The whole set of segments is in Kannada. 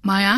ಮಾಯಾ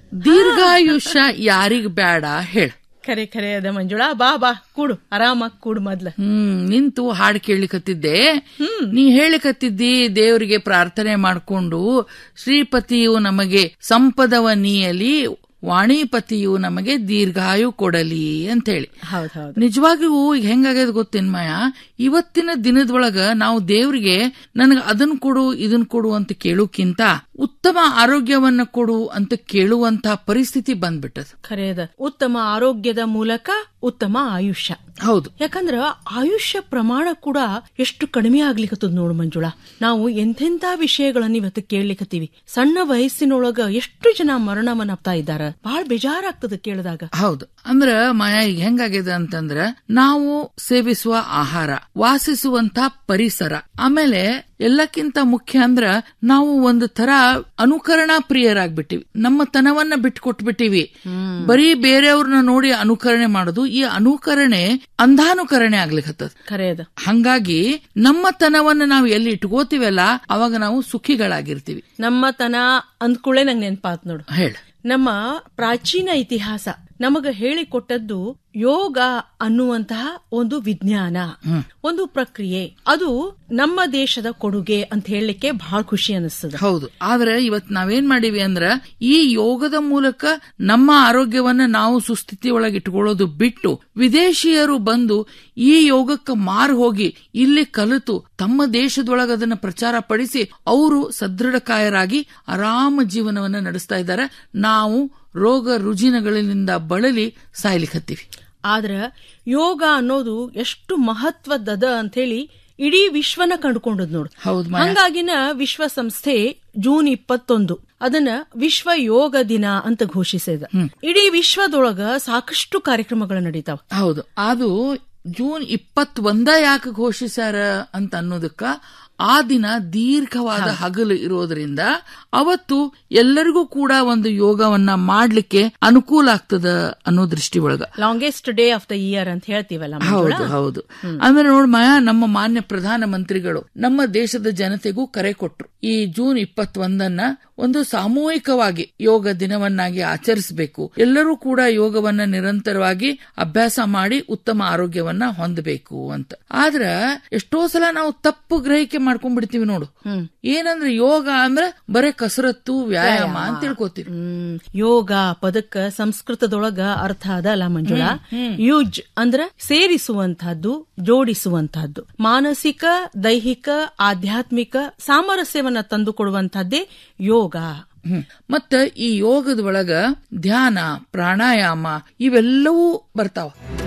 ದೀರ್ಘಾಯುಷ್ಯ ಯಾರಿಗ್ ಬೇಡ ಹೇಳ ಖರೆ ಖರೆ ಅದ ಮಂಜುಳಾ ಬಾ ಬಾ ಕೂಡು ಆರಾಮಾಗಿ ಕೂಡು ಮೊದ್ಲ ಹ್ಮ್ ನಿಂತು ಹಾಡು ಕೇಳಿಕತ್ತಿದ್ದೆ ನೀ ಹೇಳಿಕತ್ತಿದ್ದಿ ದೇವರಿಗೆ ಪ್ರಾರ್ಥನೆ ಮಾಡ್ಕೊಂಡು ಶ್ರೀಪತಿಯು ನಮಗೆ ಸಂಪದವ ನೀಯಲಿ ವಾಣಿಪತಿಯು ನಮಗೆ ದೀರ್ಘಾಯು ಕೊಡಲಿ ಅಂತ ಹೇಳಿ ಹೌದ್ ಹೌದ್ ನಿಜವಾಗಿಯೂ ಈಗ ಹೆಂಗಾಗ್ಯದ ಗೊತ್ತೇನ್ ಮಾಯ ಇವತ್ತಿನ ದಿನದೊಳಗ ನಾವು ದೇವ್ರಿಗೆ ನನಗ ಅದನ್ ಕೊಡು ಇದನ್ ಕೊಡು ಅಂತ ಕೇಳೋಕ್ಕಿಂತ ಉತ್ತಮ ಆರೋಗ್ಯವನ್ನ ಕೊಡು ಅಂತ ಕೇಳುವಂತ ಪರಿಸ್ಥಿತಿ ಬಂದ್ಬಿಟ್ಟದ ಖರೆ ಅದ ಉತ್ತಮ ಆರೋಗ್ಯದ ಮೂಲಕ ಉತ್ತಮ ಆಯುಷ್ಯ ಹೌದು ಯಾಕಂದ್ರ ಆಯುಷ್ಯ ಪ್ರಮಾಣ ಕೂಡ ಎಷ್ಟು ಕಡಿಮೆ ಆಗ್ಲಿಕತ್ತದ ನೋಡು ಮಂಜುಳಾ ನಾವು ಎಂತೆಂತ ವಿಷಯಗಳನ್ನ ಇವತ್ತು ಕೇಳ್ಲಿಕತ್ತೀವಿ ಸಣ್ಣ ವಯಸ್ಸಿನೊಳಗ ಎಷ್ಟು ಜನ ಮರಣವನ್ನಪ್ತಾ ಇದ್ದಾರ ಬಹಳ ಬೇಜಾರಾಗ್ತದ ಕೇಳಿದಾಗ ಹೌದು ಅಂದ್ರ ಮಾಯಾ ಈಗ ಹೆಂಗಾಗಿದೆ ಅಂತಂದ್ರ ನಾವು ಸೇವಿಸುವ ಆಹಾರ ವಾಸಿಸುವಂತ ಪರಿಸರ ಆಮೇಲೆ ಎಲ್ಲಕ್ಕಿಂತ ಮುಖ್ಯ ಅಂದ್ರ ನಾವು ಒಂದು ತರ ಅನುಕರಣಾ ಪ್ರಿಯರಾಗ್ಬಿಟ್ಟಿವಿ ನಮ್ಮ ತನವನ್ನ ಬಿಟ್ಕೊಟ್ಬಿಟ್ಟಿವಿ ಬರೀ ಬೇರೆಯವ್ರನ್ನ ನೋಡಿ ಅನುಕರಣೆ ಮಾಡೋದು ಈ ಅನುಕರಣೆ ಅಂಧಾನುಕರಣೆ ಆಗ್ಲಿಕ್ಕತ್ತದ ಖರೆ ಅದ ಹಂಗಾಗಿ ನಮ್ಮ ತನವನ್ನ ನಾವು ಎಲ್ಲಿ ಇಟ್ಕೋತೀವಲ್ಲ ಅವಾಗ ನಾವು ಸುಖಿಗಳಾಗಿರ್ತೀವಿ ನಮ್ಮ ತನ ಅಂದ್ಕೂಳೆ ನಂಗೆ ನೆನ್ಪಾತ್ ನೋಡು ಹೇಳ ನಮ್ಮ ಪ್ರಾಚೀನ ಇತಿಹಾಸ ನಮಗ ಹೇಳಿಕೊಟ್ಟದ್ದು ಯೋಗ ಅನ್ನುವಂತಹ ಒಂದು ವಿಜ್ಞಾನ ಒಂದು ಪ್ರಕ್ರಿಯೆ ಅದು ನಮ್ಮ ದೇಶದ ಕೊಡುಗೆ ಅಂತ ಹೇಳಲಿಕ್ಕೆ ಬಹಳ ಖುಷಿ ಅನಿಸ್ತದ ಹೌದು ಆದ್ರೆ ಇವತ್ ನಾವೇನ್ ಮಾಡೀವಿ ಅಂದ್ರ ಈ ಯೋಗದ ಮೂಲಕ ನಮ್ಮ ಆರೋಗ್ಯವನ್ನ ನಾವು ಸುಸ್ಥಿತಿ ಒಳಗೆ ಇಟ್ಕೊಳ್ಳೋದು ಬಿಟ್ಟು ವಿದೇಶಿಯರು ಬಂದು ಈ ಯೋಗಕ್ಕೆ ಮಾರು ಹೋಗಿ ಇಲ್ಲಿ ಕಲಿತು ತಮ್ಮ ದೇಶದೊಳಗೆ ಅದನ್ನ ಪ್ರಚಾರ ಪಡಿಸಿ ಅವರು ಸದೃಢಕಾಯರಾಗಿ ಆರಾಮ ಜೀವನವನ್ನ ನಡೆಸ್ತಾ ಇದ್ದಾರೆ ನಾವು ರೋಗ ರುಜಿನಗಳಿಂದ ಬಳಲಿ ಸಾಯ್ಲಿಕತ್ತೀವಿ ಆದ್ರ ಯೋಗ ಅನ್ನೋದು ಎಷ್ಟು ಮಹತ್ವದದ ಅಂತ ಹೇಳಿ ಇಡೀ ವಿಶ್ವನ ಕಂಡುಕೊಂಡದ್ ನೋಡು ಹೌದ್ ಮಾಯ. ಹಂಗಾಗಿನ ವಿಶ್ವಸಂಸ್ಥೆ ಜೂನ್ ಇಪ್ಪತ್ತೊಂದು ಅದನ್ನ ವಿಶ್ವ ಯೋಗ ದಿನ ಅಂತ ಘೋಷಿಸಿದ ಇಡೀ ವಿಶ್ವದೊಳಗ ಸಾಕಷ್ಟು ಕಾರ್ಯಕ್ರಮಗಳು ನಡೀತಾವ ಹೌದು ಅದು ಜೂನ್ ಇಪ್ಪತ್ತೊಂದ ಯಾಕೆ ಘೋಷಿಸ್ಯಾರ ಅಂತ ಅನ್ನೋದಕ್ಕ ಆ ದಿನ ದೀರ್ಘವಾದ ಹಗಲು ಇರೋದ್ರಿಂದ ಅವತ್ತು ಎಲ್ಲರಿಗೂ ಕೂಡ ಒಂದು ಯೋಗವನ್ನ ಮಾಡ್ಲಿಕ್ಕೆ ಅನುಕೂಲ ಆಗ್ತದ ಅನ್ನೋ ದೃಷ್ಟಿ ಒಳಗ longest day of the year ಅಂತ ಹೇಳ್ತೀವಲ್ಲ ಮಂಜುಳಾ? ಹೌದು ಹೌದು ಅಂದ್ರೆ ನೋಡ್ ಮಾಯಾ ನಮ್ಮ ಮಾನ್ಯ ಪ್ರಧಾನ ಮಂತ್ರಿಗಳು ನಮ್ಮ ದೇಶದ ಜನತೆಗೂ ಕರೆ ಕೊಟ್ರು ಈ ಜೂನ್ ಇಪ್ಪತ್ತೊಂದನ್ನ ಒಂದು ಸಾಮೂಹಿಕವಾಗಿ ಯೋಗ ದಿನವನ್ನಾಗಿ ಆಚರಿಸಬೇಕು ಎಲ್ಲರೂ ಕೂಡ ಯೋಗವನ್ನ ನಿರಂತರವಾಗಿ ಅಭ್ಯಾಸ ಮಾಡಿ ಉತ್ತಮ ಆರೋಗ್ಯವನ್ನ ಹೊಂದಬೇಕು ಅಂತ ಆದ್ರ ಎಷ್ಟೋ ಸಲ ನಾವು ತಪ್ಪು ಗ್ರಹಿಕೆ ಮಾಡ್ಕೊಂಡ್ಬಿಡ್ತೀವಿ ನೋಡು ಏನಂದ್ರೆ ಯೋಗ ಅಂದ್ರೆ ಬರೇ ಕಸರತ್ತು ವ್ಯಾಯಾಮ ಅಂತ ತಿಳ್ಕೊತೀವಿ ಹ್ಮ್ ಯೋಗ ಪದಕ್ಕ ಸಂಸ್ಕೃತದೊಳಗ ಅರ್ಥ ಅದಲ್ಲ ಮಂಜುಳಾ ಯುಜ್ ಅಂದ್ರ ಸೇರಿಸುವಂತಹದ್ದು ಜೋಡಿಸುವಂತಹದ್ದು ಮಾನಸಿಕ ದೈಹಿಕ ಆಧ್ಯಾತ್ಮಿಕ ಸಾಮರಸ್ಯವನ್ನ ತಂದುಕೊಡುವಂತಹದ್ದೇ ಯೋಗ ಹ್ಮ್. ಮತ್ತ ಈ ಯೋಗದ ಒಳಗ ಧ್ಯಾನ ಪ್ರಾಣಾಯಾಮ ಇವೆಲ್ಲವೂ ಬರ್ತಾವ